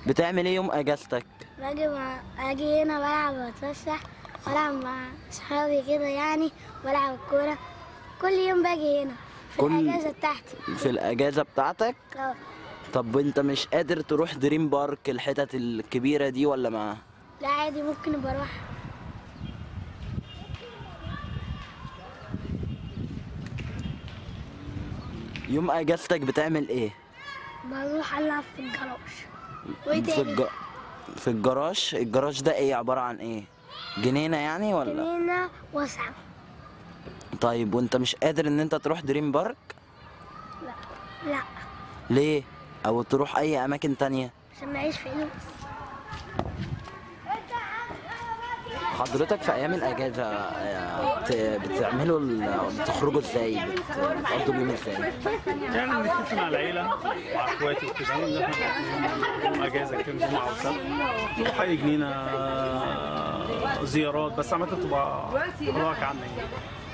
بتعمل ايه يوم اجازتك باجي مع... اجي هنا بلعب واتفسح والعب مع اصحابي كده يعني والعب الكوره كل يوم باجي هنا في كل- الاجازه بتاعتي في الاجازه بتاعتك اه طب انت مش قادر تروح دريم بارك الحتت الكبيره دي ولا ما لا عادي ممكن بروح يوم اجازتك بتعمل ايه بروح العب في الجراج وايه في تاني الج... في الجراج الجراج ده ايه عباره عن ايه جنينه يعني ولا جنينه واسعه طيب وانت مش قادر ان انت تروح دريم بارك لا لا ليه او تروح اي اماكن تانية عشان معيش فلوس حضرتك في ايام الاجازه آه، بت- بتعملوا ال- بتخرجوا ازاي بت- بتقضوا اليوم ازاي يعني بنتفق مع العيلة مع اخواتي وكده ان احنا يوم اجازة كده جمعة وسبت نروح اي جنينة آه، زيارات بس عامة تبقى حلوة عنا يعني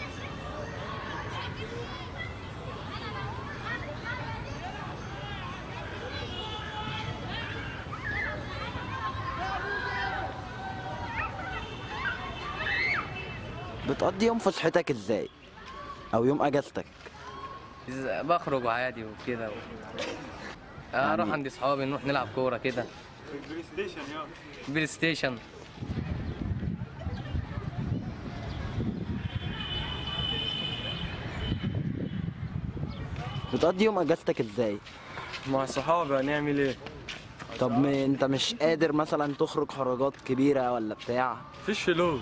بتقضي يوم فسحتك ازاي او يوم اجازتك إز- بخرج عادي وكده و... اروح يعني- عند اصحابي نروح نلعب كوره كده بلاي ستيشن بتقضي يوم اجازتك ازاي مع صحابي هنعمل ايه؟ طب م- انت مش قادر مثلا تخرج خروجات كبيره ولا بتاع مفيش فلوس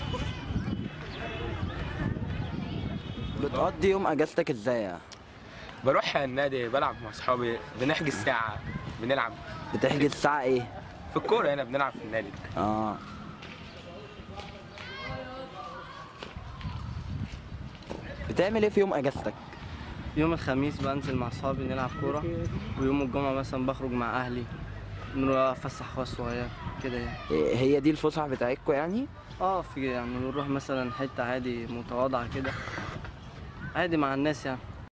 بتقضي يوم اجازتك ازاي يعني؟ بروح النادي بلعب مع اصحابي بنحجز ساعة بنلعب بتحجز ساعه ايه في الكورة هنا بنلعب في النادي اه بتعمل ايه في يوم اجازتك يوم الخميس بنزل مع اصحابي نلعب كوره ويوم الجمعه مثلا بخرج مع اهلي نروح افسح اخويا الصغير كده يعني إيه هي دي الفسحه بتاعتكم يعني اه في يعني نروح مثلا حته عادي متواضعه كده عادي مع الناس يعني